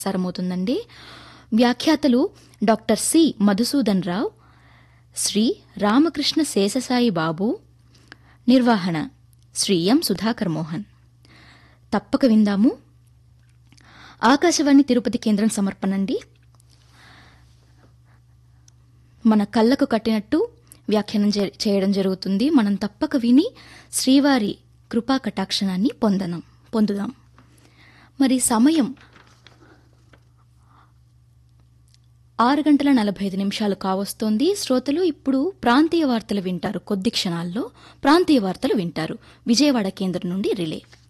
ప్రసారమవుతుందండి వ్యాఖ్యాతలు doctor C Madhusudan Rao Shri Ramakrishna Seshasai Babu నిర్వహణ శ్రీ ఎం సుధాకర్ మోహన్ తప్పక విందాము ఆకాశవాణి తిరుపతి కేంద్రం సమర్పణండి మన కళ్ళకు కట్టినట్టు వ్యాఖ్యానం చే- చేయడం జరుగుతుంది మనం తప్పక విని శ్రీవారి కృపా కటాక్షణాన్ని పొందనం పొందుదాం మరి సమయం ఆరు గంటల నలభై ఐదు నిమిషాలు కావస్తోంది శ్రోతలు ఇప్పుడు ప్రాంతీయ వార్తలు వింటారు కొద్ది క్షణాల్లో ప్రాంతీయ వార్తలు వింటారు విజయవాడ కేంద్రం నుండి రిలే